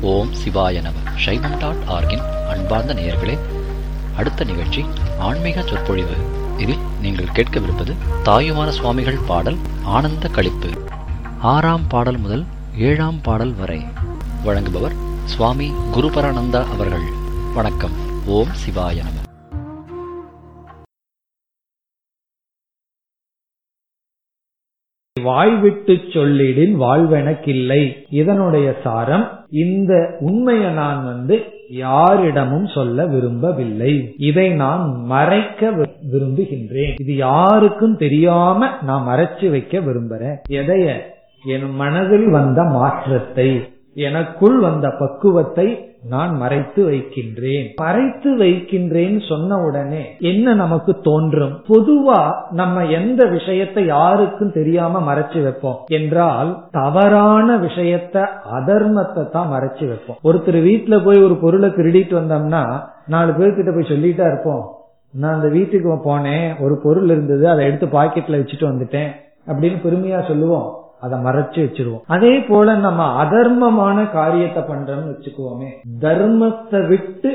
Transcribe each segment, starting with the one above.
ஓம் சிவாய நம சைவம் டாட் ஆர்கின் அன்பார்ந்த நேயர்களே அடுத்த நிகழ்ச்சி ஆன்மீக சொற்பொழிவு இதில் நீங்கள் கேட்கவிருப்பது தாயுமான சுவாமிகள் பாடல் ஆனந்த களிப்பு ஆறாம் பாடல் முதல் ஏழாம் பாடல் வரை வழங்குபவர் சுவாமி குருபரானந்தா அவர்கள் வணக்கம் ஓம் சிவாய நம வாய் விட்டு சொல்லிடின் வாழ்வெனக்கில்லை இதனுடைய சாரம் இந்த உண்மையை நான் வந்து யாரிடமும் சொல்ல விரும்பவில்லை இதை நான் மறைக்க வி- விரும்புகின்றேன் இது யாருக்கும் தெரியாம நான் மறைச்சு வைக்க விரும்புறேன் எதைய என் மனதில் வந்த மாற்றத்தை எனக்குள் வந்த பக்குவத்தை நான் மறைத்து வைக்கின்றேன் மறைத்து வைக்கின்றேன் சொன்ன உடனே என்ன நமக்கு தோன்றும் பொதுவா நம்ம எந்த விஷயத்தை யாருக்கும் தெரியாம மறைச்சு வைப்போம் என்றால் தவறான விஷயத்த அதர்மத்தை தான் மறைச்சு வைப்போம் ஒருத்தர் வீட்டுல போய் ஒரு பொருளை திருடிட்டு வந்தோம்னா நாலு பேர்கிட்ட போய் சொல்லிட்டா இருப்போம் நான் அந்த வீட்டுக்கு போனேன் ஒரு பொருள் இருந்தது அதை எடுத்து பாக்கெட்ல வச்சுட்டு வந்துட்டேன் அப்படின்னு பெருமையா சொல்லுவோம் அதை மறைச்சு வச்சிருவோம் அதே போல நம்ம அதர்மமான காரியத்தை பண்றோம்னு வச்சுக்குவோமே தர்மத்தை விட்டு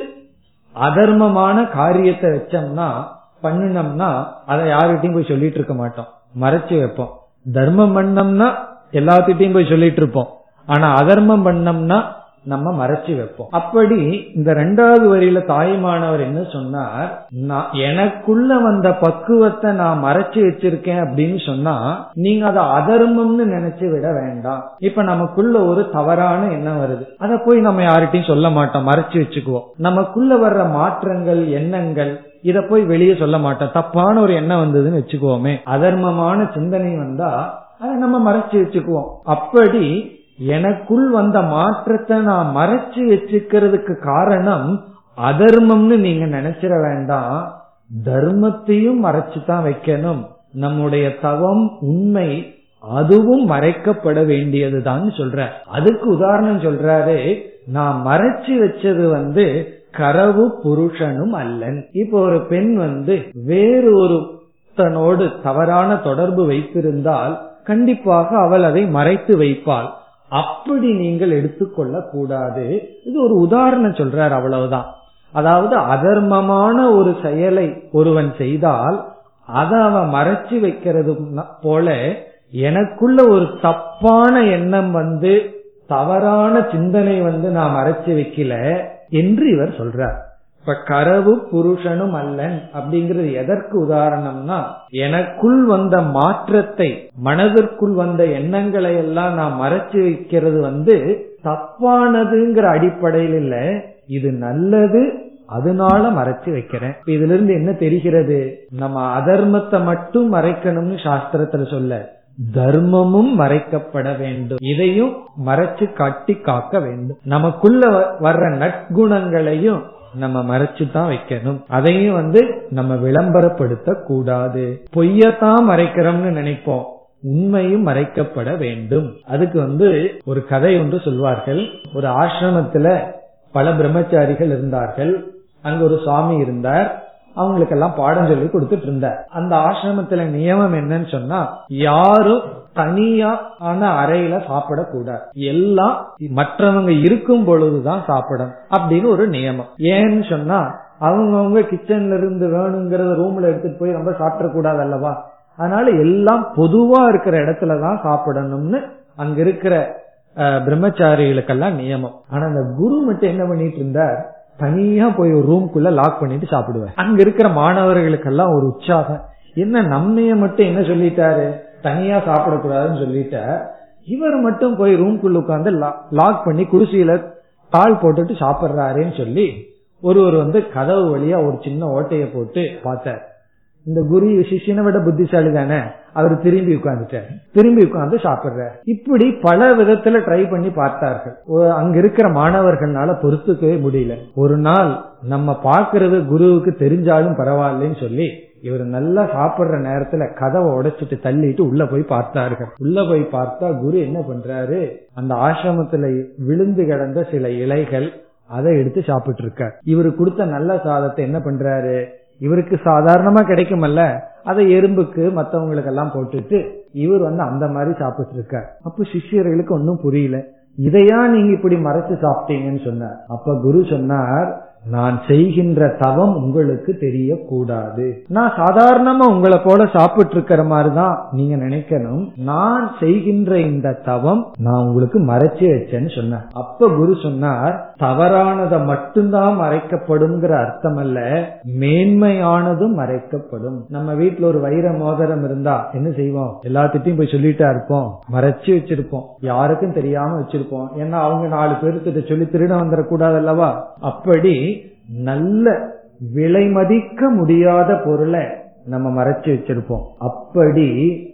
அதர்மமான காரியத்தை வச்சோம்னா பண்ணினோம்னா அதை யாருகிட்டயும் போய் சொல்லிட்டு இருக்க மாட்டோம் மறைச்சு வைப்போம் தர்மம் பண்ணோம்னா எல்லாத்துட்டையும் போய் சொல்லிட்டு இருப்போம் ஆனா அதர்மம் பண்ணோம்னா நம்ம மறைச்சு வைப்போம் அப்படி இந்த ரெண்டாவது வரியில தாய்மானவர் என்ன சொன்னார் நான் எனக்குள்ள வந்த பக்குவத்தை நான் மறைச்சு வச்சிருக்கேன் அப்படின்னு சொன்னா நீங்க அதை அதர்மம்னு நினைச்சு விட வேண்டாம் இப்ப நமக்குள்ள ஒரு தவறான எண்ணம் வருது அதை போய் நம்ம யார்கிட்டயும் சொல்ல மாட்டோம் மறைச்சு வச்சுக்குவோம் நமக்குள்ள வர்ற மாற்றங்கள் எண்ணங்கள் இத போய் வெளியே சொல்ல மாட்டோம் தப்பான ஒரு எண்ணம் வந்ததுன்னு வச்சுக்குவோமே அதர்மமான சிந்தனை வந்தா அதை நம்ம மறைச்சு வச்சுக்குவோம் அப்படி எனக்குள் வந்த மாற்றத்தை நான் மறைச்சு வச்சுக்கிறதுக்கு காரணம் அதர்மம்னு நீங்க நினைச்சிட வேண்டாம் தர்மத்தையும் மறைச்சு தான் வைக்கணும் நம்முடைய தவம் உண்மை அதுவும் மறைக்கப்பட வேண்டியதுதான் சொல்ற அதுக்கு உதாரணம் சொல்றாரு நான் மறைச்சு வச்சது வந்து கரவு புருஷனும் அல்லன் இப்போ ஒரு பெண் வந்து வேறு ஒரு தன்னோடு தவறான தொடர்பு வைத்திருந்தால் கண்டிப்பாக அவள் அதை மறைத்து வைப்பாள் அப்படி நீங்கள் எடுத்துக்கொள்ள கூடாது இது ஒரு உதாரணம் சொல்றார் அவ்வளவுதான் அதாவது அதர்மமான ஒரு செயலை ஒருவன் செய்தால் அதை அவன் மறைச்சு வைக்கிறது போல எனக்குள்ள ஒரு தப்பான எண்ணம் வந்து தவறான சிந்தனை வந்து நான் மறைச்சு வைக்கல என்று இவர் சொல்றார் இப்ப கரவு புருஷனும் அல்லன் அப்படிங்கிறது எதற்கு உதாரணம்னா எனக்குள் வந்த மாற்றத்தை மனதிற்குள் வந்த எண்ணங்களை எல்லாம் நான் மறைச்சு வைக்கிறது வந்து தப்பானதுங்கிற அடிப்படையில் இல்ல இது நல்லது அதனால மறைச்சு வைக்கிறேன் இப்ப இதுல இருந்து என்ன தெரிகிறது நம்ம அதர்மத்தை மட்டும் மறைக்கணும்னு சாஸ்திரத்துல சொல்ல தர்மமும் மறைக்கப்பட வேண்டும் இதையும் மறைச்சு காட்டி காக்க வேண்டும் நமக்குள்ள வ- வர்ற நற்குணங்களையும் நம்ம மறைச்சு தான் வைக்கணும் அதையும் வந்து நம்ம விளம்பரப்படுத்த கூடாது பொய்யத்தான் மறைக்கிறோம்னு நினைப்போம் உண்மையும் மறைக்கப்பட வேண்டும் அதுக்கு வந்து ஒரு கதை ஒன்று சொல்வார்கள் ஒரு ஆசிரமத்துல பல பிரம்மச்சாரிகள் இருந்தார்கள் அங்க ஒரு சுவாமி இருந்தார் அவங்களுக்கெல்லாம் பாடம் சொல்லி கொடுத்துட்டு இருந்தார் அந்த ஆசிரமத்துல நியமம் என்னன்னு சொன்னா யாரும் தனியா ஆன அறையில சாப்பிடக்கூடாது எல்லாம் மற்றவங்க இருக்கும் பொழுதுதான் சாப்பிடணும் அப்படின்னு ஒரு நியமம் ஏன்னு சொன்னா அவங்கவுங்க கிச்சன்ல இருந்து வேணுங்கிறத ரூம்ல எடுத்துட்டு போய் ரொம்ப சாப்பிடக்கூடாது அல்லவா அதனால எல்லாம் பொதுவா இருக்கிற இடத்துலதான் சாப்பிடணும்னு அங்க இருக்கிற அஹ், பிரம்மச்சாரிகளுக்கெல்லாம் நியமம் ஆனா அந்த குரு மட்டும் என்ன பண்ணிட்டு இருந்தார் தனியா போய் ஒரு ரூம்குள்ள லாக் பண்ணிட்டு சாப்பிடுவார் அங்க இருக்கிற மாணவர்களுக்கெல்லாம் ஒரு உற்சாகம் என்ன நம்மைய மட்டும் என்ன சொல்லிட்டாரு தனியா சாப்பிடக்கூடாதுன்னு சொல்லிட்டார் இவர் மட்டும் போய் ரூம்குள்ள உட்கார்ந்து லாக் பண்ணி குடிசையில கால் போட்டுட்டு சாப்பிடுறாருன்னு சொல்லி ஒருவர் வந்து கதவு வழியா ஒரு சின்ன ஓட்டைய போட்டு பார்த்தார் இந்த குரு சிஷியனை விட புத்திசாலி தானே அவர் திரும்பி உட்கார்ந்துட்டார் திரும்பி உட்கார்ந்து சாப்பிடுறார் இப்படி பல விதத்துல ட்ரை பண்ணி பார்த்தார்கள் ஒ- அங்க இருக்கிற மாணவர்கள்னால பொறுத்துக்கவே முடியல ஒரு நாள் நம்ம பார்க்கிறது குருவுக்கு தெரிஞ்சாலும் பரவாயில்லைன்னு சொல்லி இவர் நல்லா சாப்பிடுற நேரத்துல கதவை உடைச்சிட்டு தள்ளிட்டு உள்ள போய் பார்த்தார்கள் உள்ள போய் பார்த்தா குரு என்ன பண்றாரு அந்த ஆசிரமத்துல விழுந்து கிடந்த சில இலைகள் அதை எடுத்து சாப்பிட்டு இருக்கார் இவரு கொடுத்த நல்ல சாதத்தை என்ன பண்றாரு இவருக்கு சாதாரணமா கிடைக்குமல்ல அதை எறும்புக்கு மத்தவங்களுக்கு எல்லாம் போட்டுட்டு இவர் வந்து அந்த மாதிரி சாப்பிட்டு இருக்கார் அப்ப சிஷ்யர்களுக்கு ஒன்னும் புரியல இதையா நீங்க இப்படி மறைச்சு சாப்பிட்டீங்கன்னு சொன்னார் அப்ப குரு சொன்னார் நான் செய்கின்ற தவம் உங்களுக்கு தெரியக்கூடாது நான் சாதாரணமா உங்களை போல சாப்பிட்டு இருக்கிற மாதிரிதான் நீங்க நினைக்கணும் நான் செய்கின்ற இந்த தவம் நான் உங்களுக்கு மறைச்சு வச்சேன்னு சொன்னேன் அப்ப குரு சொன்னார் தவறானதை மட்டும்தான் மறைக்கப்படும்ங்கிற அர்த்தம் அல்ல மேன்மையானதும் மறைக்கப்படும் நம்ம வீட்டுல ஒரு வைர மோதிரம் இருந்தா என்ன செய்வோம் எல்லாத்திட்டையும் போய் சொல்லிட்டா இருப்போம் மறைச்சு வச்சிருப்போம் யாருக்கும் தெரியாம வச்சிருப்போம் ஏன்னா அவங்க நாலு பேருக்கு சொல்லி திருட வந்துடக்கூடாது அல்லவா அப்படி நல்ல விலை மதிக்க முடியாத பொருளை நம்ம மறைச்சு வச்சிருப்போம் அப்படி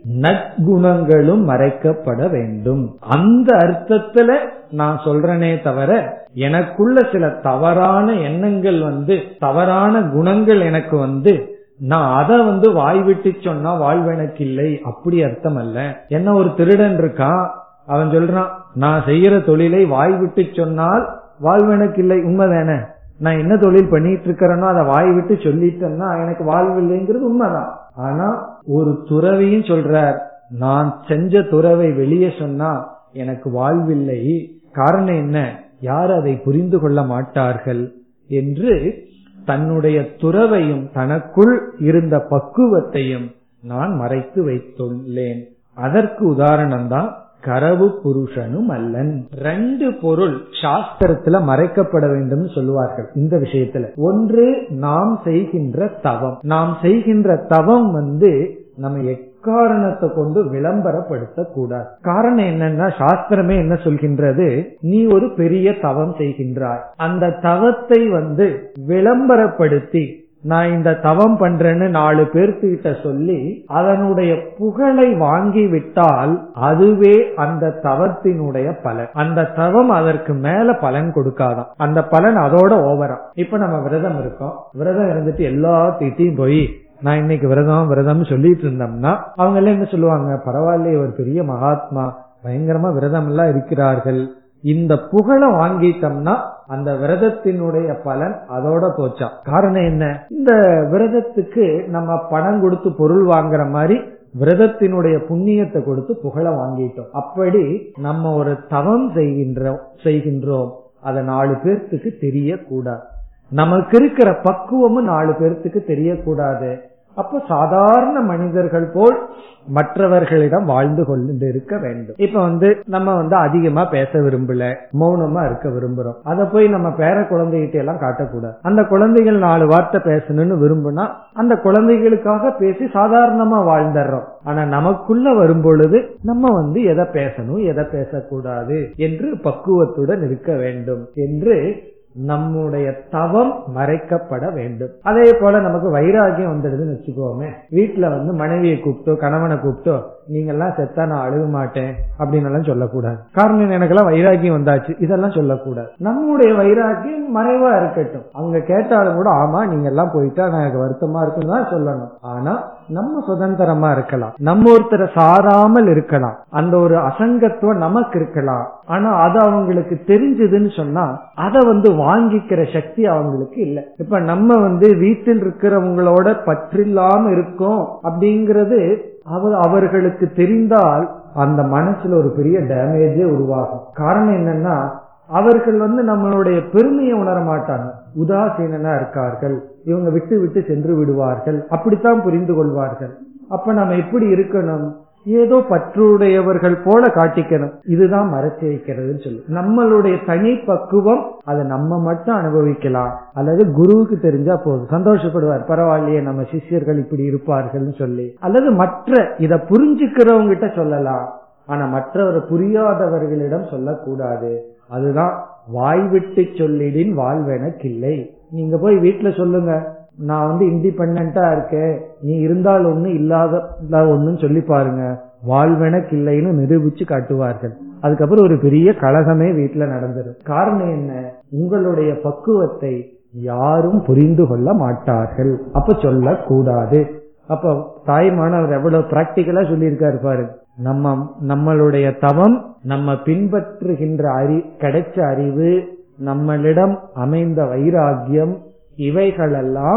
நற்குணங்களும் மறைக்கப்பட வேண்டும் அந்த அர்த்தத்துல நான் சொல்றேனே தவிர எனக்குள்ள சில தவறான எண்ணங்கள் வந்து தவறான குணங்கள் எனக்கு வந்து நான் அதை வந்து வாய் விட்டு சொன்னா வாழ்வெனக்கு இல்லை அப்படி அர்த்தம் அல்ல என்ன ஒரு திருடன் இருக்கான் அவன் சொல்றான் நான் செய்யற தொழிலை வாய் விட்டு சொன்னால் வாழ்வெனக்கு இல்லை உண்மைதானே நான் என்ன தொழில் பண்ணிட்டு இருக்கிறேனோ அதை வாய் விட்டு சொல்லிட்டேன்னா எனக்கு வாழ்வு இல்லைங்கிறது உண்மைதான் ஆனா ஒரு துறவையும் சொல்றார் நான் செஞ்ச துறவை வெளியே சொன்னா எனக்கு வாழ்வில்லை காரணம் என்ன யார் அதை புரிந்து கொள்ள மாட்டார்கள் என்று தன்னுடைய துறவையும் தனக்குள் இருந்த பக்குவத்தையும் நான் மறைத்து வைத்துள்ளேன் அதற்கு உதாரணம் தான் கரவு புருஷனும் அல்லன் ரெண்டு பொருள் சாஸ்திரத்துல மறைக்கப்பட வேண்டும் சொல்லுவார்கள் இந்த விஷயத்துல ஒன்று நாம் செய்கின்ற தவம் நாம் செய்கின்ற தவம் வந்து நம்ம எக்காரணத்தை கொண்டு விளம்பரப்படுத்த கூடாது காரணம் என்னன்னா சாஸ்திரமே என்ன சொல்கின்றது நீ ஒரு பெரிய தவம் செய்கின்றாய் அந்த தவத்தை வந்து விளம்பரப்படுத்தி நான் இந்த தவம் பண்றேன்னு நாலு பேர்த்துக்கிட்ட சொல்லி அதனுடைய புகழை வாங்கி விட்டால் அதுவே அந்த தவத்தினுடைய பலன் அந்த தவம் அதற்கு மேல பலன் கொடுக்காதான் அந்த பலன் அதோட ஓவரா இப்ப நம்ம விரதம் இருக்கோம் விரதம் இருந்துட்டு எல்லாத்திட்டையும் போய் நான் இன்னைக்கு விரதம் விரதம் சொல்லிட்டு இருந்தோம்னா அவங்க எல்லாம் என்ன சொல்லுவாங்க பரவாயில்லையே ஒரு பெரிய மகாத்மா பயங்கரமா விரதம் எல்லாம் இருக்கிறார்கள் இந்த புகழை வாங்கிட்டோம்னா அந்த விரதத்தினுடைய பலன் அதோட போச்சா காரணம் என்ன இந்த விரதத்துக்கு நம்ம பணம் கொடுத்து பொருள் வாங்குற மாதிரி விரதத்தினுடைய புண்ணியத்தை கொடுத்து புகழ வாங்கிட்டோம் அப்படி நம்ம ஒரு தவம் செய்கின்றோம் செய்கின்றோம் அதை நாலு பேர்த்துக்கு தெரியக்கூடாது நமக்கு இருக்கிற பக்குவமும் நாலு பேர்த்துக்கு தெரியக்கூடாது அப்ப சாதாரண மனிதர்கள் போல் மற்றவர்களிடம் வாழ்ந்து கொண்டு இருக்க வேண்டும் இப்ப வந்து நம்ம வந்து அதிகமா பேச விரும்பல மௌனமா இருக்க விரும்புறோம் அத போய் நம்ம பேர குழந்தைகிட்ட எல்லாம் காட்டக்கூடாது அந்த குழந்தைகள் நாலு வார்த்தை பேசணும்னு விரும்புனா அந்த குழந்தைகளுக்காக பேசி சாதாரணமா வாழ்ந்துடுறோம் ஆனா நமக்குள்ள வரும் பொழுது நம்ம வந்து எதை பேசணும் எதை பேசக்கூடாது என்று பக்குவத்துடன் இருக்க வேண்டும் என்று நம்முடைய தவம் மறைக்கப்பட வேண்டும் அதே போல நமக்கு வைராகியம் வந்துடுதுன்னு வச்சுக்கோமே வீட்டுல வந்து மனைவியை கூப்பிட்டோ கணவனை கூப்பிட்டோ நீங்க எல்லாம் செத்தா நான் அழுக மாட்டேன் அப்படின்னு எல்லாம் சொல்லக்கூடாது காரணம் எனக்கெல்லாம் வைராகியம் வந்தாச்சு இதெல்லாம் சொல்லக்கூடாது நம்முடைய வைராகியம் மறைவா இருக்கட்டும் அவங்க கேட்டாலும் கூட ஆமா நீங்க எல்லாம் போயிட்டா எனக்கு வருத்தமா இருக்குன்னு தான் சொல்லணும் ஆனா நம்ம சுதந்திரமா இருக்கலாம் நம்ம ஒருத்தரை சாராமல் இருக்கலாம் அந்த ஒரு அசங்கத்துவம் நமக்கு இருக்கலாம் ஆனா அது அவங்களுக்கு தெரிஞ்சதுன்னு சொன்னா அதை வந்து வாங்கிக்கிற சக்தி அவங்களுக்கு இல்ல இப்ப நம்ம வந்து வீட்டில் இருக்கிறவங்களோட பற்றில்லாம இருக்கோம் அப்படிங்கறது அவர் அவர்களுக்கு தெரிந்தால் அந்த மனசுல ஒரு பெரிய டேமேஜே உருவாகும் காரணம் என்னன்னா அவர்கள் வந்து நம்மளுடைய பெருமையை உணர மாட்டாங்க உதாசீனா இருக்கார்கள் இவங்க விட்டு விட்டு சென்று விடுவார்கள் அப்படித்தான் புரிந்து கொள்வார்கள் அப்ப நம்ம எப்படி இருக்கணும் ஏதோ பற்றுடையவர்கள் போல காட்டிக்கணும் இதுதான் மறைச்சு வைக்கிறதுன்னு சொல்லி நம்மளுடைய தனி பக்குவம் அதை நம்ம மட்டும் அனுபவிக்கலாம் அல்லது குருவுக்கு தெரிஞ்சா போதும் சந்தோஷப்படுவார் பரவாயில்லையே நம்ம சிஷ்யர்கள் இப்படி இருப்பார்கள்னு சொல்லி அல்லது மற்ற இத புரிஞ்சுக்கிறவங்க கிட்ட சொல்லலாம் ஆனா மற்றவர் புரியாதவர்களிடம் சொல்லக்கூடாது அதுதான் வாய் விட்டு சொல்லிடின் வாழ்வெனக்கில்லை நீங்க போய் வீட்டுல சொல்லுங்க நான் வந்து இண்டிபெண்டா இருக்கேன் நீ இருந்தால் ஒண்ணு இல்லாத ஒண்ணுன்னு சொல்லி பாருங்க வாழ்வெனக்கு இல்லைன்னு நிரூபிச்சு காட்டுவார்கள் அதுக்கப்புறம் ஒரு பெரிய கழகமே வீட்டுல நடந்துடும் காரணம் என்ன உங்களுடைய பக்குவத்தை யாரும் புரிந்து கொள்ள மாட்டார்கள் அப்ப சொல்லக்கூடாது அப்ப தாய்மானவர் எவ்வளவு பிராக்டிக்கலா சொல்லியிருக்காரு பாரு நம்ம நம்மளுடைய தவம் நம்ம பின்பற்றுகின்ற அறி கிடைச்ச அறிவு நம்மளிடம் அமைந்த வைராகியம் இவைகளெல்லாம்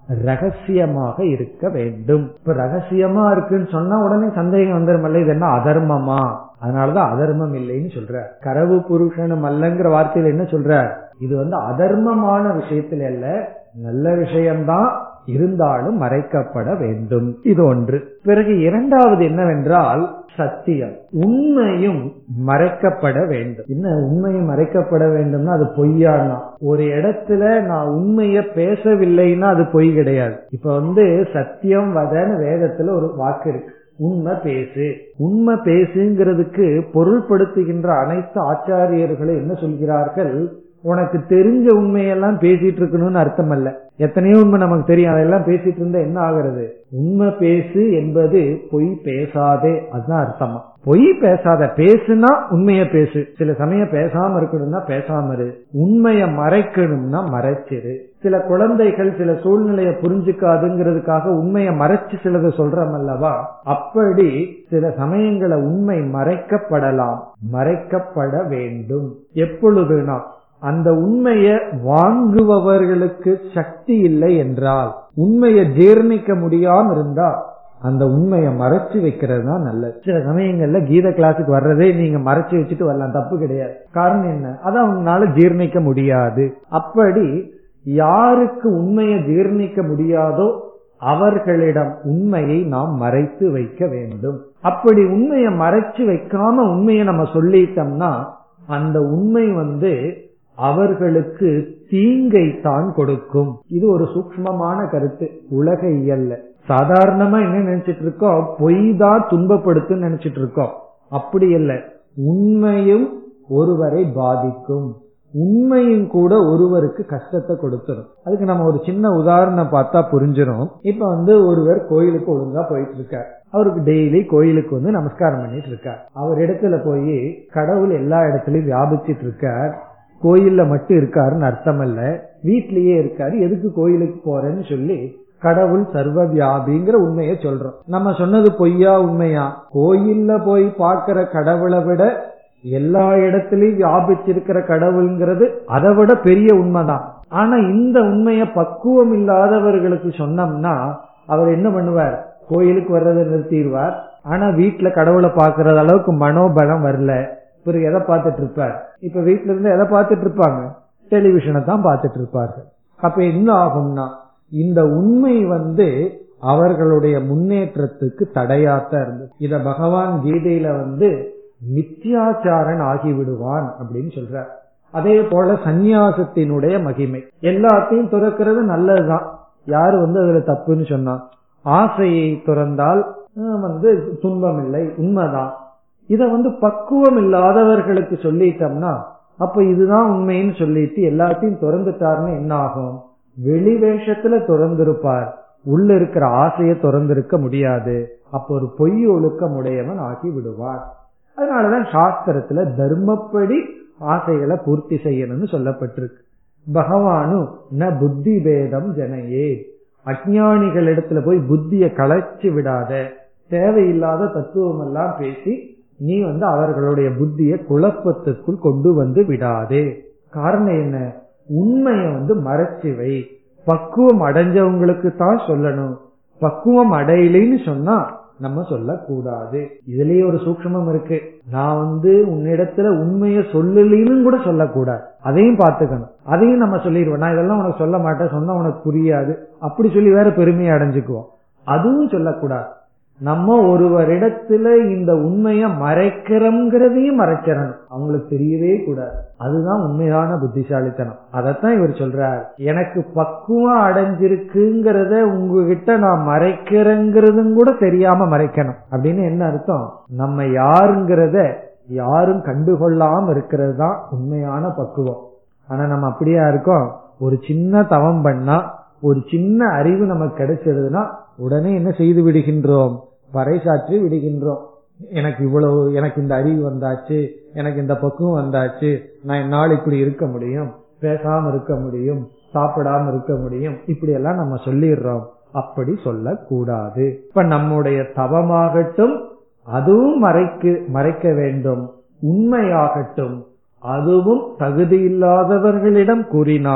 ரகசியமாக இருக்க வேண்டும் இப்ப ரகசியமா இருக்குன்னு சொன்னா உடனே சந்தேகம் வந்துருமல்ல இது என்ன அதர்மமா அதனாலதான் அதர்மம் இல்லைன்னு சொல்ற கரவு புருஷனும் அல்லங்கிற வார்த்தையில என்ன சொல்ற இது வந்து அதர்மமான விஷயத்துல அல்ல நல்ல விஷயம்தான் இருந்தாலும் மறைக்கப்பட வேண்டும் இது ஒன்று பிறகு இரண்டாவது என்னவென்றால் சத்தியம் உண்மையும் மறைக்கப்பட வேண்டும் என்ன உண்மையும் மறைக்கப்பட வேண்டும்னா அது பொய்யானா ஒரு இடத்துல நான் உண்மைய பேசவில்லைன்னா அது பொய் கிடையாது இப்ப வந்து சத்தியம் வதன்னு வேதத்துல ஒரு வாக்கு இருக்கு உண்மை பேசு உண்மை பேசுங்கிறதுக்கு பொருள்படுத்துகின்ற அனைத்து ஆச்சாரியர்களும் என்ன சொல்கிறார்கள் உனக்கு தெரிஞ்ச உண்மையெல்லாம் பேசிட்டு இருக்கணும்னு அர்த்தம் அல்ல எத்தனையோ உண்மை நமக்கு தெரியும் அதெல்லாம் பேசிட்டு இருந்தா என்ன ஆகிறது உண்மை பேசு என்பது பொய் பேசாதே அதுதான் அர்த்தமா பொய் பேசாத பேசுனா உண்மைய பேசு சில சமயம் பேசாம இருக்கணும்னா பேசாம இரு உண்மைய மறைக்கணும்னா மறைச்சிரு சில குழந்தைகள் சில சூழ்நிலைய புரிஞ்சுக்காதுங்கிறதுக்காக உண்மைய மறைச்சு சிலதை சொல்றோம் அல்லவா அப்படி சில சமயங்கள உண்மை மறைக்கப்படலாம் மறைக்கப்பட வேண்டும் எப்பொழுதுனா அந்த உண்மைய வாங்குபவர்களுக்கு சக்தி இல்லை என்றால் உண்மையை ஜீர்ணிக்க முடியாம இருந்தா அந்த உண்மையை மறைச்சு வைக்கிறது தான் நல்லது சில சமயங்கள்ல கீத கிளாஸுக்கு வர்றதே நீங்க மறைச்சு வச்சுட்டு வரலாம் தப்பு கிடையாது காரணம் என்ன அதை அவங்களால ஜீர்ணிக்க முடியாது அப்படி யாருக்கு உண்மையை ஜீர்ணிக்க முடியாதோ அவர்களிடம் உண்மையை நாம் மறைத்து வைக்க வேண்டும் அப்படி உண்மையை மறைச்சு வைக்காம உண்மையை நம்ம சொல்லிட்டோம்னா அந்த உண்மை வந்து அவர்களுக்கு தீங்கை தான் கொடுக்கும் இது ஒரு சூக்மமான கருத்து உலக இயல்ல சாதாரணமா என்ன நினைச்சிட்டு இருக்கோம் பொய் தான் துன்பப்படுத்தும் நினைச்சிட்டு இருக்கோம் அப்படி இல்ல உண்மையும் ஒருவரை பாதிக்கும் உண்மையும் கூட ஒருவருக்கு கஷ்டத்தை கொடுத்துரும் அதுக்கு நம்ம ஒரு சின்ன உதாரணம் பார்த்தா புரிஞ்சிடும் இப்ப வந்து ஒருவர் கோயிலுக்கு ஒழுங்கா போயிட்டு இருக்கார் அவருக்கு டெய்லி கோயிலுக்கு வந்து நமஸ்காரம் பண்ணிட்டு இருக்கார் அவர் இடத்துல போய் கடவுள் எல்லா இடத்துலயும் வியாபிச்சிட்டு இருக்கார் கோயில்ல மட்டும் இருக்காருன்னு அர்த்தம் அல்ல வீட்லயே இருக்காரு எதுக்கு கோயிலுக்கு போறேன்னு சொல்லி கடவுள் சர்வ வியாபிங்கிற உண்மையை சொல்றோம் நம்ம சொன்னது பொய்யா உண்மையா கோயில்ல போய் பார்க்கிற கடவுளை விட எல்லா இடத்துலயும் வியாபிச்சிருக்கிற கடவுள்ங்கிறது அதை விட பெரிய உண்மைதான் ஆனா இந்த உண்மைய பக்குவம் இல்லாதவர்களுக்கு சொன்னோம்னா அவர் என்ன பண்ணுவார் கோயிலுக்கு வர்றதை நிறுத்திடுவார் ஆனா வீட்டுல கடவுளை பாக்குறது அளவுக்கு மனோபலம் வரல பிறகு எதை பார்த்துட்டு இருப்பார் இப்ப வீட்டுல இருந்து எதை பார்த்துட்டு இருப்பாங்க டெலிவிஷனை தான் பார்த்துட்டு இருப்பார்கள் அப்ப என்ன ஆகும்னா இந்த உண்மை வந்து அவர்களுடைய முன்னேற்றத்துக்கு தடையாத்தான் இருந்தது இத பகவான் கீதையில வந்து மித்யாச்சாரன் ஆகிவிடுவான் அப்படின்னு சொல்றார் அதே போல சந்நியாசத்தினுடைய மகிமை எல்லாத்தையும் துறக்கிறது நல்லதுதான் யாரு வந்து அதுல தப்புன்னு சொன்னா ஆசையை துறந்தால் வந்து துன்பம் இல்லை உண்மைதான் இத வந்து பக்குவம் இல்லாதவர்களுக்கு சொல்லிட்டோம்னா அப்ப இதுதான் உண்மைன்னு சொல்லிட்டு எல்லாத்தையும் திறந்துட்டாருன்னு என்ன ஆகும் வெளி வேஷத்துல திறந்திருப்பார் உள்ள இருக்கிற ஆசையை திறந்திருக்க முடியாது அப்ப ஒரு பொய் ஒழுக்கம் உடையவன் ஆகி விடுவார் அதனாலதான் சாஸ்திரத்துல தர்மப்படி ஆசைகளை பூர்த்தி செய்யணும்னு சொல்லப்பட்டிருக்கு பகவானு ந புத்தி பேதம் ஜனையே அஜானிகள் இடத்துல போய் புத்திய களைச்சு விடாத தேவையில்லாத தத்துவம் எல்லாம் பேசி நீ வந்து அவர்களுடைய புத்திய குழப்பத்துக்குள் கொண்டு வந்து விடாதே காரணம் என்ன உண்மைய வந்து மறைச்சு வை பக்குவம் அடைஞ்சவங்களுக்கு தான் சொல்லணும் பக்குவம் அடையலைன்னு சொன்னா நம்ம சொல்லக்கூடாது இதுலயே ஒரு சூக்மம் இருக்கு நான் வந்து உன்னிடத்துல உண்மைய சொல்லலின்னு கூட சொல்லக்கூடாது அதையும் பார்த்துக்கணும் அதையும் நம்ம சொல்லிடுவோம் நான் இதெல்லாம் உனக்கு சொல்ல மாட்டேன் சொன்னா உனக்கு புரியாது அப்படி சொல்லி வேற பெருமையை அடைஞ்சுக்குவோம் அதுவும் சொல்லக்கூடாது நம்ம ஒருவரிடத்துல இந்த உண்மைய மறைக்கிறோங்கிறதையும் மறைச்சிடணும் அவங்களுக்கு தெரியவே கூடாது அதுதான் உண்மையான புத்திசாலித்தனம் அதத்தான் இவர் சொல்றார் எனக்கு பக்குவம் அடைஞ்சிருக்குங்கிறத உங்ககிட்ட நான் மறைக்கிறேங்கிறதும் கூட தெரியாம மறைக்கணும் அப்படின்னு என்ன அர்த்தம் நம்ம யாருங்கிறத யாரும் கண்டுகொள்ளாம இருக்கிறது தான் உண்மையான பக்குவம் ஆனா நம்ம அப்படியா இருக்கோம் ஒரு சின்ன தவம் பண்ணா ஒரு சின்ன அறிவு நமக்கு கிடைச்சிருதுன்னா உடனே என்ன செய்து விடுகின்றோம் பறைசாற்றி விடுகின்றோம் எனக்கு இவ்வளவு எனக்கு இந்த அறிவு வந்தாச்சு எனக்கு இந்த பக்குவம் வந்தாச்சு நான் என்னால் இப்படி இருக்க முடியும் பேசாம இருக்க முடியும் சாப்பிடாம இருக்க முடியும் இப்படி எல்லாம் நம்ம சொல்லிடுறோம் அப்படி சொல்லக்கூடாது இப்ப நம்முடைய தவமாகட்டும் அதுவும் மறைக்கு மறைக்க வேண்டும் உண்மையாகட்டும் அதுவும் தகுதியில்லாதவர்களிடம் கூறினால்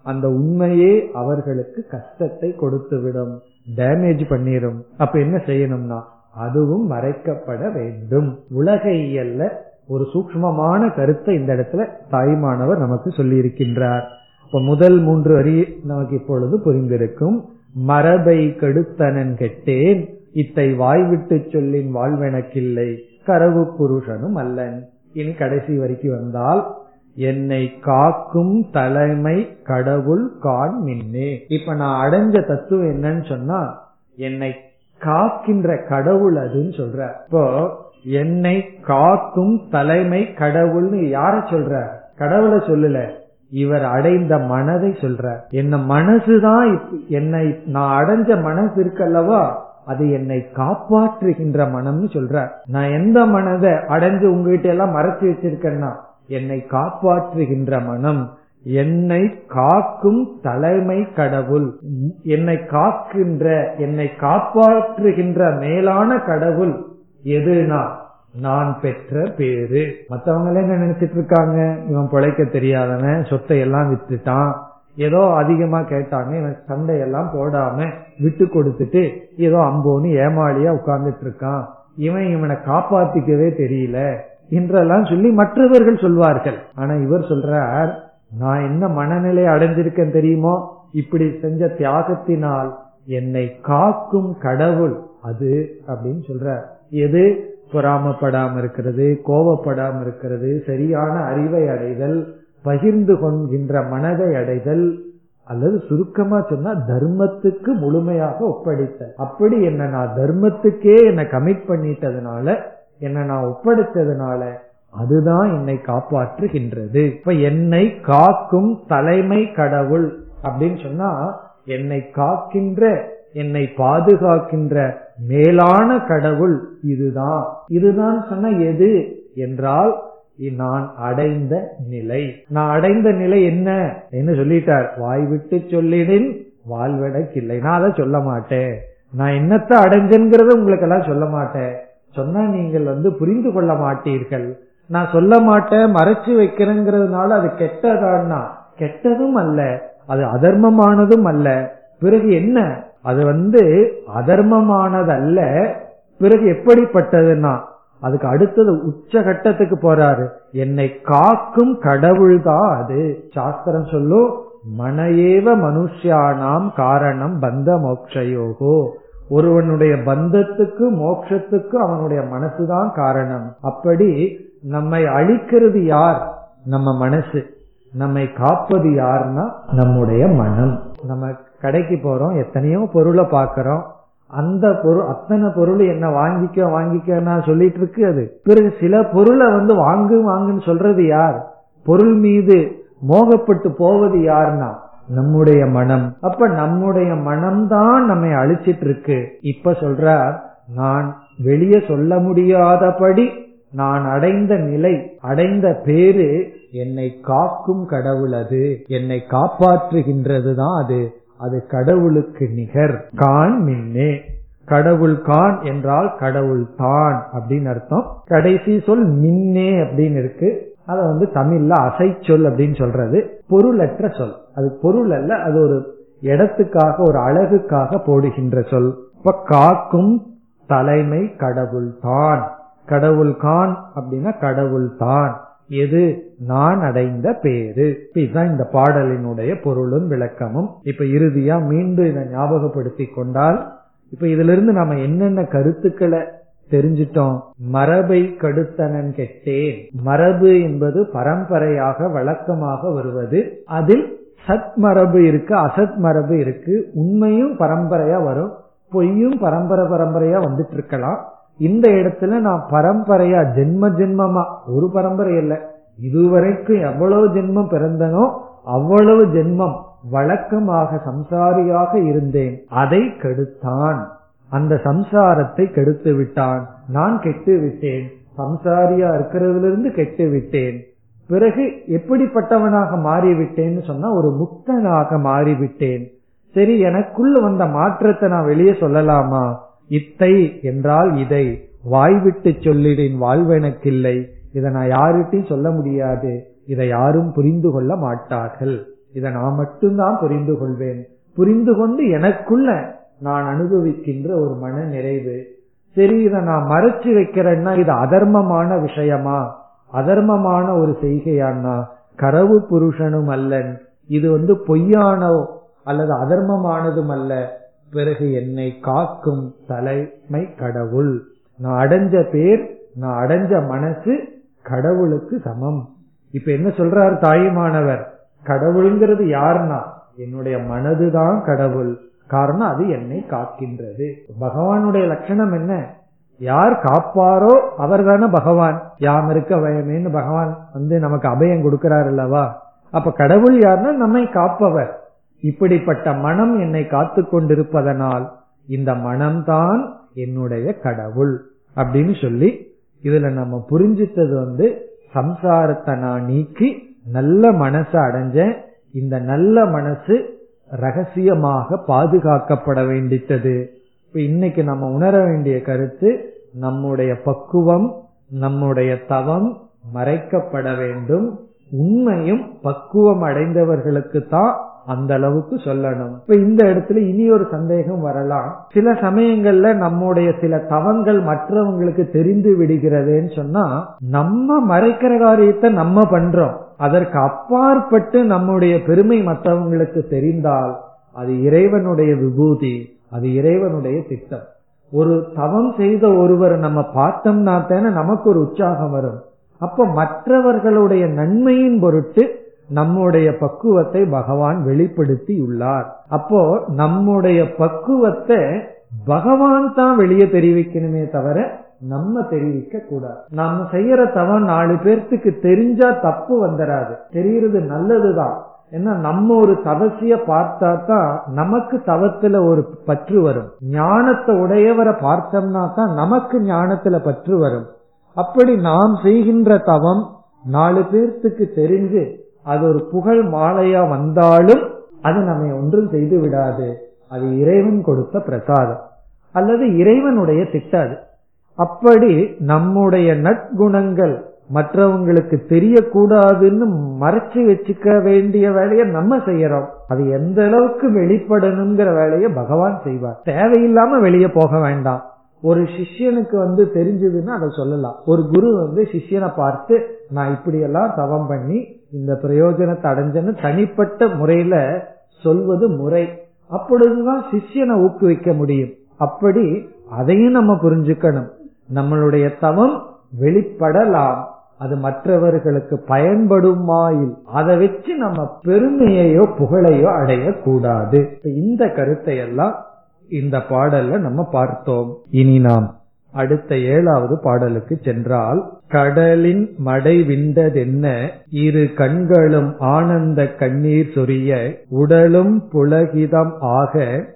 அந்த உண்மையே அவர்களுக்கு கஷ்டத்தை கொடுத்துவிடும் டேமேஜ் பண்ணிரும் அப்ப என்ன செய்யணும்னா அதுவும் மறைக்கப்பட வேண்டும் உலகையல்ல ஒரு சூக்மமான கருத்தை இந்த இடத்துல தாய்மானவர் நமக்கு சொல்லி இருக்கின்றார் இப்ப முதல் மூன்று வரி நமக்கு இப்பொழுது புரிந்திருக்கும் மரபை கெடுத்தனன் கெட்டேன் இத்தை வாய்விட்டு சொல்லின் வாழ்வெனக்கில்லை கரவு புருஷனும் அல்லன் இனி கடைசி வரைக்கும் வந்தால் என்னை காக்கும் தலைமை கடவுள் கான் மின்னே இப்ப நான் அடைஞ்ச தத்துவம் என்னன்னு சொன்னா என்னை காக்கின்ற கடவுள் அதுன்னு சொல்ற இப்போ என்னை காக்கும் தலைமை கடவுள்னு யார சொல்ற கடவுளை சொல்லல இவர் அடைந்த மனதை சொல்ற என்ன மனசுதான் என்னை நான் அடைஞ்ச மனசு இருக்கல்லவா அது என்னை காப்பாற்றுகின்ற மனம்னு சொல்ற நான் எந்த மனதை அடைஞ்சு உங்ககிட்ட எல்லாம் மறைச்சு வச்சிருக்கேன்னா என்னை காப்பாற்றுகின்ற மனம் என்னை காக்கும் தலைமை கடவுள் என்னை காக்கின்ற என்னை காப்பாற்றுகின்ற மேலான கடவுள் எதுனா நான் பெற்ற பேரு மத்தவங்க என்ன நினைச்சிட்டு இருக்காங்க இவன் பிழைக்க தெரியாதவன் சொத்தை எல்லாம் வித்துட்டான் ஏதோ அதிகமா கேட்டாங்க இவன் சண்டையெல்லாம் போடாம விட்டு கொடுத்துட்டு ஏதோ அம்போன்னு ஏமாளியா உட்கார்ந்துட்டு இருக்கான் இவன் இவனை காப்பாத்திக்கவே தெரியல என்றெல்லாம் சொல்லி மற்றவர்கள் சொல்வார்கள் ஆனா இவர் சொல்றார் நான் என்ன மனநிலை அடைஞ்சிருக்கேன் தெரியுமோ இப்படி செஞ்ச தியாகத்தினால் என்னை காக்கும் கடவுள் அது அப்படின்னு சொல்ற எது பொறாமப்படாம இருக்கிறது கோபப்படாம இருக்கிறது சரியான அறிவை அடைதல் பகிர்ந்து கொள்கின்ற மனதை அடைதல் அல்லது சுருக்கமா சொன்னா தர்மத்துக்கு முழுமையாக ஒப்படைத்தல் அப்படி என்ன நான் தர்மத்துக்கே என்னை கமிட் பண்ணிட்டதுனால என்ன நான் ஒப்படைத்ததுனால அதுதான் என்னை காப்பாற்றுகின்றது இப்ப என்னை காக்கும் தலைமை கடவுள் அப்படின்னு சொன்னா என்னை காக்கின்ற என்னை பாதுகாக்கின்ற மேலான கடவுள் இதுதான் இதுதான் சொன்ன எது என்றால் நான் அடைந்த நிலை நான் அடைந்த நிலை என்ன என்ன சொல்லிட்டார் வாய் விட்டு சொல்லிடின் வாழ்வடக்கில்லை நான் அதை சொல்ல மாட்டேன் நான் என்னத்தை அடைஞ்சேங்கிறத உங்களுக்கு எல்லாம் சொல்ல மாட்டேன் சொன்னா நீங்கள் வந்து புரிந்து கொள்ள மாட்டீர்கள் நான் சொல்ல மாட்டேன் மறைச்சு வைக்கிறேங்கிறதுனால அது கெட்டதான்னா கெட்டதும் அல்ல அது அதர்மமானதும் அல்ல பிறகு என்ன அது வந்து அதர்மமானது அல்ல பிறகு எப்படிப்பட்டதுன்னா அதுக்கு அடுத்தது உச்ச கட்டத்துக்கு போறாரு என்னை காக்கும் கடவுள் தான் அது சாஸ்திரம் சொல்லும் மனையேவ மனுஷியானாம் காரணம் பந்த மோக்ஷயோகோ ஒருவனுடைய பந்தத்துக்கு மோட்சத்துக்கு அவனுடைய மனசுதான் காரணம் அப்படி நம்மை அழிக்கிறது யார் நம்ம மனசு நம்மை காப்பது யாருன்னா நம்முடைய மனம் நம்ம கடைக்கு போறோம் எத்தனையோ பொருளை பாக்கிறோம் அந்த பொருள் அத்தனை பொருள் என்ன வாங்கிக்க வாங்கிக்க சொல்லிட்டு இருக்கு அது பிறகு சில பொருளை வந்து வாங்கு வாங்குன்னு சொல்றது யார் பொருள் மீது மோகப்பட்டு போவது யாருன்னா நம்முடைய மனம் அப்ப நம்முடைய மனம்தான் நம்மை அழிச்சிட்டு இருக்கு இப்ப சொல்றார் நான் வெளியே சொல்ல முடியாதபடி நான் அடைந்த நிலை அடைந்த பேரு என்னை காக்கும் கடவுள் அது என்னை காப்பாற்றுகின்றது தான் அது அது கடவுளுக்கு நிகர் கான் மின்னே கடவுள் கான் என்றால் கடவுள் தான் அப்படின்னு அர்த்தம் கடைசி சொல் மின்னே அப்படின்னு இருக்கு அத வந்து தமிழ்ல அசைச்சொல் அப்படின்னு சொல்றது பொருளற்ற சொல் அது பொருள் அல்ல அது ஒரு இடத்துக்காக ஒரு அழகுக்காக போடுகின்ற சொல் இப்ப காக்கும் தலைமை கடவுள் தான் கடவுள் கான் அப்படின்னா கடவுள் தான் எது நான் அடைந்த பேரு இதுதான் இந்த பாடலினுடைய பொருளும் விளக்கமும் இப்ப இறுதியா மீண்டும் இதை ஞாபகப்படுத்தி கொண்டால் இப்ப இதுல இருந்து நம்ம என்னென்ன கருத்துக்களை தெரிஞ்சிட்டோம் மரபை கடுத்தனன் கெட்டேன் மரபு என்பது பரம்பரையாக வழக்கமாக வருவது அதில் சத் மரபு இருக்கு அசத் மரபு இருக்கு உண்மையும் பரம்பரையா வரும் பொய்யும் பரம்பரை பரம்பரையா வந்துட்டு இருக்கலாம் இந்த இடத்துல நான் பரம்பரையா ஜென்ம ஜென்மமா ஒரு பரம்பரை இல்ல இதுவரைக்கும் எவ்வளவு ஜென்மம் பிறந்தனோ அவ்வளவு ஜென்மம் வழக்கமாக சம்சாரியாக இருந்தேன் அதை கெடுத்தான் அந்த சம்சாரத்தை கெடுத்து விட்டான் நான் கெட்டு விட்டேன் சம்சாரியா இருக்கிறதுல இருந்து கெட்டு விட்டேன் பிறகு எப்படிப்பட்டவனாக மாறிவிட்டேன்னு சொன்னா ஒரு முக்தனாக மாறிவிட்டேன் சரி எனக்குள்ள வந்த மாற்றத்தை நான் வெளியே சொல்லலாமா இத்தை என்றால் இதை வாய்விட்டு சொல்லிடின் வாழ்வெனக்கில்லை இதை நான் யாருட்டையும் சொல்ல முடியாது இதை யாரும் புரிந்து கொள்ள மாட்டார்கள் இதை நான் மட்டும்தான் புரிந்து கொள்வேன் புரிந்து கொண்டு எனக்குள்ள நான் அனுபவிக்கின்ற ஒரு மன நிறைவு சரி இதை நான் மறைச்சு வைக்கிறேன்னா இது அதர்மமான விஷயமா அதர்மமான ஒரு செய்கையானா கரவு புருஷனும் அல்லன் இது வந்து பொய்யான அல்லது அதர்மமானதும் அல்ல பிறகு என்னை காக்கும் தலைமை கடவுள் நான் அடைஞ்ச பேர் நான் அடைஞ்ச மனசு கடவுளுக்கு சமம் இப்ப என்ன சொல்றார் தாயுமானவர் கடவுளுங்கிறது யாருன்னா என்னுடைய மனதுதான் கடவுள் காரணம் அது என்னை காக்கின்றது பகவானுடைய லட்சணம் என்ன யார் காப்பாரோ அவர் தானே பகவான் யாம் இருக்க பயமேன்னு பகவான் வந்து நமக்கு அபயம் கொடுக்கிறார் அல்லவா அப்ப கடவுள் யாருன்னா நம்மை காப்பவர் இப்படிப்பட்ட மனம் என்னை காத்து கொண்டிருப்பதனால் இந்த மனம்தான் என்னுடைய கடவுள் அப்படின்னு சொல்லி இதுல நம்ம புரிஞ்சிட்டது வந்து சம்சாரத்தை நான் நீக்கி நல்ல மனசை அடைஞ்சேன் இந்த நல்ல மனசு ரகசியமாக பாதுகாக்கப்பட வேண்டித்தது இப்ப இன்னைக்கு நம்ம உணர வேண்டிய கருத்து நம்முடைய பக்குவம் நம்முடைய தவம் மறைக்கப்பட வேண்டும் உண்மையும் பக்குவம் அடைந்தவர்களுக்கு தான் அந்த அளவுக்கு சொல்லணும் இப்ப இந்த இடத்துல இனி ஒரு சந்தேகம் வரலாம் சில சமயங்கள்ல நம்முடைய சில தவங்கள் மற்றவங்களுக்கு தெரிந்து விடுகிறதுன்னு சொன்னா நம்ம மறைக்கிற காரியத்தை நம்ம பண்றோம் அதற்கு அப்பாற்பட்டு நம்முடைய பெருமை மற்றவங்களுக்கு தெரிந்தால் அது இறைவனுடைய விபூதி அது இறைவனுடைய திட்டம் ஒரு தவம் செய்த ஒருவரை நம்ம பார்த்தோம்னா தானே நமக்கு ஒரு உற்சாகம் வரும் அப்ப மற்றவர்களுடைய நன்மையின் பொருட்டு நம்முடைய பக்குவத்தை பகவான் வெளிப்படுத்தி உள்ளார் அப்போ நம்முடைய பக்குவத்தை பகவான் தான் வெளியே தெரிவிக்கணுமே தவிர நம்ம தெரிவிக்க கூடாது நம்ம செய்யற தவம் நாலு பேர்த்துக்கு தெரிஞ்சா தப்பு வந்துடாது தெரியறது நல்லதுதான் ஏன்னா நம்ம ஒரு தவசிய பார்த்தா தான் நமக்கு தவத்துல ஒரு பற்று வரும் ஞானத்தை உடையவரை பார்த்தோம்னா தான் நமக்கு ஞானத்துல பற்று வரும் அப்படி நாம் செய்கின்ற தவம் நாலு பேர்த்துக்கு தெரிஞ்சு அது ஒரு புகழ் மாலையா வந்தாலும் அது நம்மை ஒன்றும் செய்து விடாது அது இறைவன் கொடுத்த பிரசாதம் அல்லது இறைவனுடைய திட்டம் அது அப்படி நம்முடைய நற்குணங்கள் மற்றவங்களுக்கு தெரியக்கூடாதுன்னு மறைச்சு வச்சுக்க வேண்டிய வேலையை நம்ம செய்யறோம் அது எந்த அளவுக்கு வெளிப்படணுங்கிற வேலையை பகவான் செய்வார் தேவையில்லாம வெளியே போக வேண்டாம் ஒரு சிஷ்யனுக்கு வந்து தெரிஞ்சதுன்னா அதை சொல்லலாம் ஒரு குரு வந்து சிஷ்யனை பார்த்து நான் இப்படியெல்லாம் தவம் பண்ணி இந்த பிரயோஜனத்தை அடைஞ்சேன்னு தனிப்பட்ட முறையில சொல்வது முறை அப்பொழுதுதான் சிஷ்யனை ஊக்குவிக்க முடியும் அப்படி அதையும் நம்ம புரிஞ்சுக்கணும் நம்மளுடைய தவம் வெளிப்படலாம் அது மற்றவர்களுக்கு பயன்படுமாயில் அதை வச்சு நம்ம பெருமையையோ புகழையோ அடையக்கூடாது இந்த கருத்தை எல்லாம் இந்த பாடல்ல நம்ம பார்த்தோம் இனி நாம் அடுத்த ஏழாவது பாடலுக்கு சென்றால் கடலின் மடை விண்டதென்ன இரு கண்களும் ஆனந்த கண்ணீர் சொரிய உடலும் புலகிதம் ஆக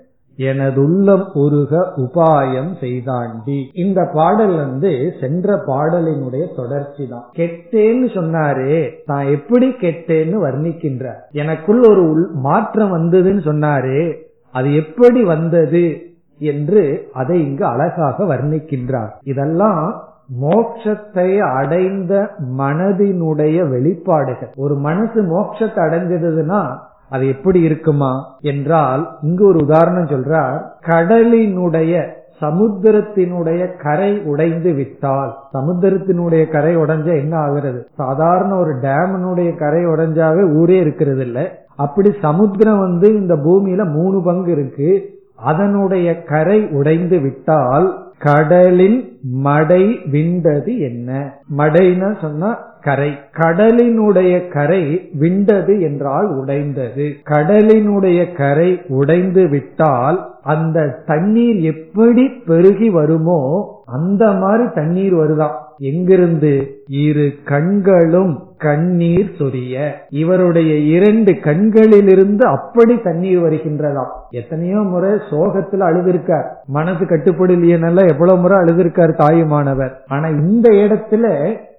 எனதுள்ளம் உருக உபாயம் செய்தாண்டி இந்த பாடல் வந்து சென்ற பாடலினுடைய தொடர்ச்சி தான் கெட்டேன்னு சொன்னாரே தான் எப்படி கெட்டேன்னு வர்ணிக்கின்றார் எனக்குள் ஒரு மாற்றம் வந்ததுன்னு சொன்னாரே அது எப்படி வந்தது என்று அதை இங்கு அழகாக வர்ணிக்கின்றார் இதெல்லாம் மோட்சத்தை அடைந்த மனதினுடைய வெளிப்பாடுகள் ஒரு மனசு மோட்சத்தை அடைஞ்சதுன்னா அது எப்படி இருக்குமா என்றால் இங்கு ஒரு உதாரணம் சொல்றார் கடலினுடைய சமுத்திரத்தினுடைய கரை உடைந்து விட்டால் சமுத்திரத்தினுடைய கரை உடைஞ்சா என்ன ஆகுறது சாதாரண ஒரு டேமனுடைய கரை உடைஞ்சாவே ஊரே இருக்கிறது இல்ல அப்படி சமுத்திரம் வந்து இந்த பூமியில மூணு பங்கு இருக்கு அதனுடைய கரை உடைந்து விட்டால் கடலின் மடை விண்டது என்ன மடைன்னு சொன்னா கரை கடலினுடைய கரை விண்டது என்றால் உடைந்தது கடலினுடைய கரை உடைந்து விட்டால் அந்த தண்ணீர் எப்படி பெருகி வருமோ அந்த மாதிரி தண்ணீர் வருதாம் எங்கிருந்து இரு கண்களும் கண்ணீர் சொரிய இவருடைய இரண்டு கண்களிலிருந்து அப்படி தண்ணீர் வருகின்றதாம் எத்தனையோ முறை சோகத்துல அழுதிருக்கார் மனசு கட்டுப்படலையனால எவ்வளவு முறை அழுதிருக்கார் தாயுமானவர் ஆனா இந்த இடத்துல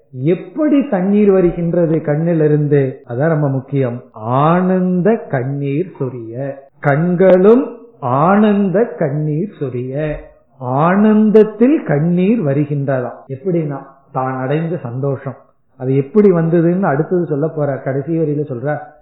எப்படி தண்ணீர் வருகின்றது கண்ணிலிருந்து அதான் ரொம்ப முக்கியம் ஆனந்த கண்ணீர் சொரிய கண்களும் ஆனந்த கண்ணீர் சொரிய ஆனந்தத்தில் கண்ணீர் வருகின்றதாம் எப்படின்னா தான் அடைந்த சந்தோஷம் அது எப்படி வந்ததுன்னு அடுத்தது சொல்ல போற கடைசி வரியில சொல்ற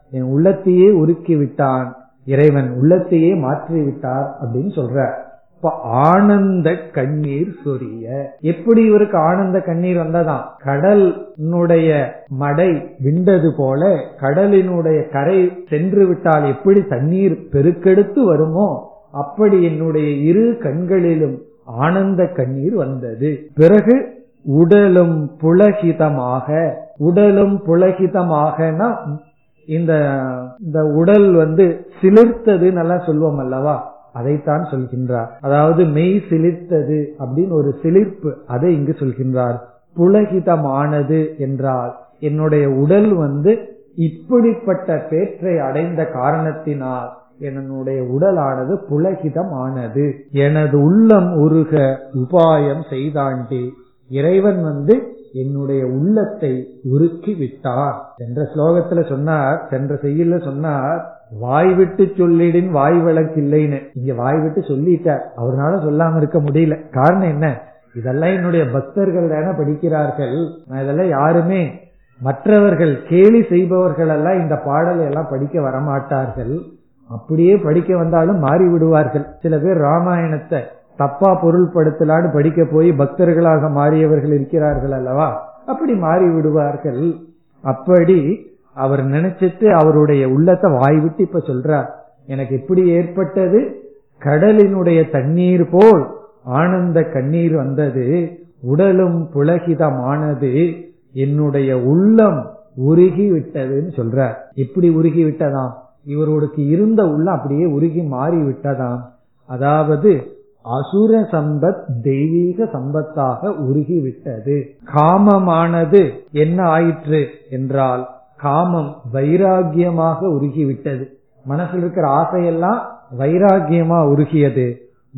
என் உள்ளத்தையே உருக்கி விட்டான் இறைவன் உள்ளத்தையே மாற்றி விட்டார் அப்படின்னு சொல்ற இப்ப ஆனந்த கண்ணீர் சொரிய எப்படி இவருக்கு ஆனந்த கண்ணீர் வந்ததாம் கடலினுடைய மடை விண்டது போல கடலினுடைய கரை சென்று விட்டால் எப்படி தண்ணீர் பெருக்கெடுத்து வருமோ அப்படி என்னுடைய இரு கண்களிலும் ஆனந்த கண்ணீர் வந்தது பிறகு உடலும் புலகிதமாக உடலும் புலகிதமாகனா இந்த இந்த உடல் வந்து சிலிர்த்தது நல்லா சொல்வோம் அல்லவா அதைத்தான் சொல்கின்றார் அதாவது மெய் சிலிர்த்தது அப்படின்னு ஒரு சிலிர்ப்பு அதை இங்கு சொல்கின்றார் புலகிதமானது என்றால் என்னுடைய உடல் வந்து இப்படிப்பட்ட பேற்றை அடைந்த காரணத்தினால் என்னுடைய உடலானது புலகிதமானது எனது உள்ளம் உருக உபாயம் செய்தாண்டி இறைவன் வந்து என்னுடைய உள்ளத்தை உருக்கி விட்டார் என்ற ஸ்லோகத்துல சொன்னார் சென்ற செய்யல சொன்னார் வாய் விட்டு சொல்லிடின் வாய் வழக்கில்லைன்னு இங்க வாய் விட்டு சொல்லிட்டார் அவரால சொல்லாம இருக்க முடியல காரணம் என்ன இதெல்லாம் என்னுடைய பக்தர்கள் தானே படிக்கிறார்கள் நான் இதெல்லாம் யாருமே மற்றவர்கள் கேலி செய்பவர்கள் எல்லாம் இந்த பாடலை எல்லாம் படிக்க வரமாட்டார்கள் அப்படியே படிக்க வந்தாலும் மாறி விடுவார்கள் சில பேர் ராமாயணத்தை தப்பா பொருள்படுத்தலான்னு படிக்க போய் பக்தர்களாக மாறியவர்கள் இருக்கிறார்கள் அல்லவா அப்படி மாறி விடுவார்கள் அப்படி அவர் நினைச்சிட்டு அவருடைய உள்ளத்தை வாய் விட்டு இப்ப சொல்றார் எனக்கு எப்படி ஏற்பட்டது கடலினுடைய தண்ணீர் போல் ஆனந்த கண்ணீர் வந்தது உடலும் புலகிதமானது என்னுடைய உள்ளம் உருகி விட்டதுன்னு சொல்றார் எப்படி உருகி விட்டதாம் இவருக்கு இருந்த உள்ளம் அப்படியே உருகி மாறி விட்டதாம் அதாவது அசுர சம்பத் தெய்வீக சம்பத்தாக உருகி விட்டது காமமானது என்ன ஆயிற்று என்றால் காமம் வைராகியமாக உருகி விட்டது மனசில் இருக்கிற ஆசையெல்லாம் வைராகியமா உருகியது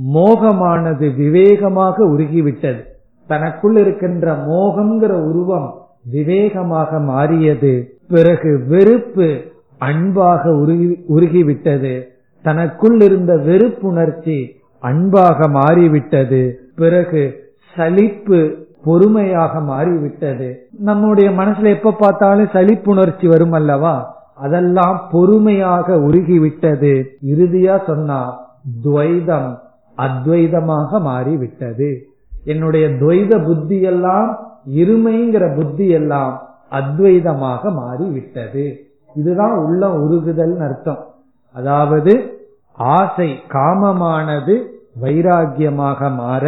மோகமானது விவேகமாக உருகிவிட்டது தனக்குள் இருக்கின்ற மோகம்ங்கிற உருவம் விவேகமாக மாறியது பிறகு வெறுப்பு அன்பாக உருகி உருகிவிட்டது தனக்குள் இருந்த வெறுப்புணர்ச்சி அன்பாக மாறிவிட்டது பிறகு சலிப்பு பொறுமையாக மாறிவிட்டது நம்முடைய மனசுல எப்ப பார்த்தாலும் சலிப்புணர்ச்சி வரும் அல்லவா அதெல்லாம் பொறுமையாக உருகிவிட்டது இறுதியா சொன்னா துவைதம் அத்வைதமாக மாறிவிட்டது என்னுடைய துவைத புத்தி எல்லாம் இருமைங்கிற புத்தி எல்லாம் அத்வைதமாக மாறிவிட்டது இதுதான் உள்ள உருகுதல் அர்த்தம் அதாவது ஆசை காமமானது வைராகியமாக மாற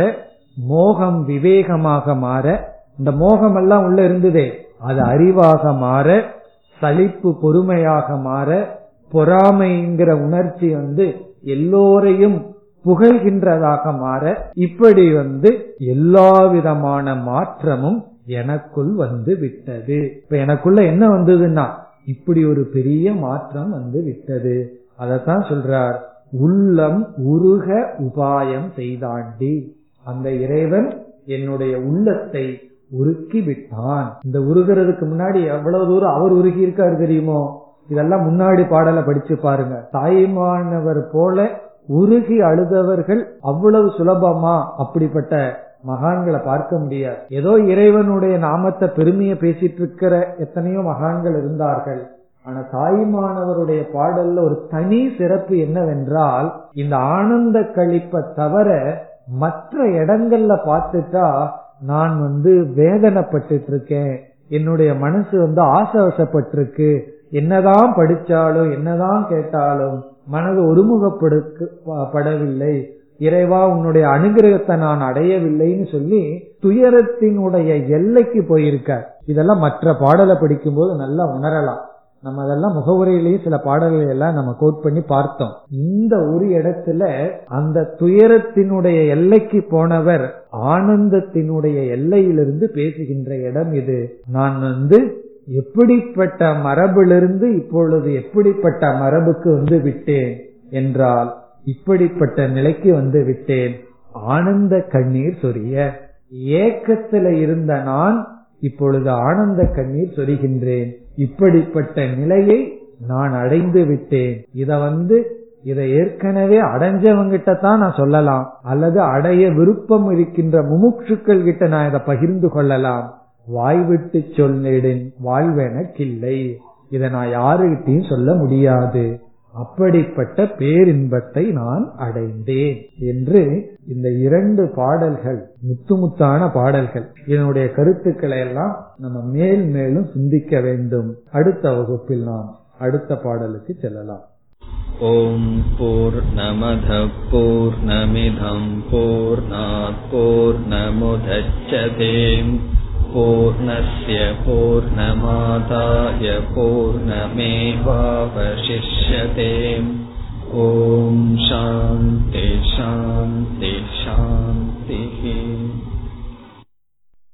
மோகம் விவேகமாக மாற இந்த மோகம் எல்லாம் உள்ள இருந்ததே அது அறிவாக மாற சலிப்பு பொறுமையாக மாற பொறாமைங்கிற உணர்ச்சி வந்து எல்லோரையும் புகழ்கின்றதாக மாற இப்படி வந்து எல்லா விதமான மாற்றமும் எனக்குள் வந்து விட்டது இப்ப எனக்குள்ள என்ன வந்ததுன்னா இப்படி ஒரு பெரிய மாற்றம் வந்து விட்டது அதத்தான் சொல்றார் உள்ளம் உருக உபாயம் செய்தாண்டி அந்த இறைவன் என்னுடைய உள்ளத்தை உருக்கி விட்டான் இந்த உருகிறதுக்கு முன்னாடி எவ்வளவு தூரம் அவர் உருகி இருக்காரு தெரியுமோ இதெல்லாம் முன்னாடி பாடலை படிச்சு பாருங்க தாய்மானவர் போல உருகி அழுதவர்கள் அவ்வளவு சுலபமா அப்படிப்பட்ட மகான்களை பார்க்க முடியாது ஏதோ இறைவனுடைய நாமத்தை பெருமையை பேசிட்டு இருக்கிற எத்தனையோ மகான்கள் இருந்தார்கள் ஆனா தாய்மானவருடைய பாடல்ல ஒரு தனி சிறப்பு என்னவென்றால் இந்த ஆனந்த கழிப்பை தவிர மற்ற இடங்கள்ல பார்த்துட்டா நான் வந்து வேதனைப்பட்டு இருக்கேன் என்னுடைய மனசு வந்து ஆசவசப்பட்டிருக்கு என்னதான் படிச்சாலும் என்னதான் கேட்டாலும் மனது ஒருமுகப்படவில்லை இறைவா உன்னுடைய அனுகிரகத்தை நான் அடையவில்லைன்னு சொல்லி துயரத்தினுடைய எல்லைக்கு போயிருக்கார் இதெல்லாம் மற்ற பாடலை படிக்கும் போது நல்லா உணரலாம் நம்ம அதெல்லாம் முகவுரையிலேயே சில பாடல்களை எல்லாம் நம்ம கோட் பண்ணி பார்த்தோம் இந்த ஒரு இடத்துல அந்த துயரத்தினுடைய எல்லைக்கு போனவர் ஆனந்தத்தினுடைய எல்லையிலிருந்து பேசுகின்ற இடம் இது நான் வந்து எப்படிப்பட்ட மரபிலிருந்து இப்பொழுது எப்படிப்பட்ட மரபுக்கு வந்து விட்டேன் என்றால் இப்படிப்பட்ட நிலைக்கு வந்து விட்டேன் ஆனந்த கண்ணீர் சொரிய ஏக்கத்துல இருந்த நான் இப்பொழுது ஆனந்த கண்ணீர் சொரிகின்றேன் இப்படிப்பட்ட நிலையை நான் அடைந்து விட்டேன் இத வந்து இதை ஏற்கனவே அடைஞ்சவங்கிட்ட தான் நான் சொல்லலாம் அல்லது அடைய விருப்பம் இருக்கின்ற முமுட்சுக்கள் கிட்ட நான் இதை பகிர்ந்து கொள்ளலாம் வாய் விட்டு சொல்லிடின் வாழ்வெனக்கில்லை இதை நான் யாருகிட்டையும் சொல்ல முடியாது அப்படிப்பட்ட பேரின்பத்தை நான் அடைந்தேன் என்று இந்த இரண்டு பாடல்கள் முத்து முத்தான பாடல்கள் இதனுடைய கருத்துக்களை எல்லாம் நம்ம மேல் மேலும் சிந்திக்க வேண்டும் அடுத்த வகுப்பில் நாம் அடுத்த பாடலுக்கு செல்லலாம் ॐ पूर्णमधः पूर्णमिधं पूर्णात् पूर्णमुदच्छते पूर्णस्य पूर्णमादाय पूर्णमेवावशिष्यते ॐ शान्ति शान्ति शान्तिः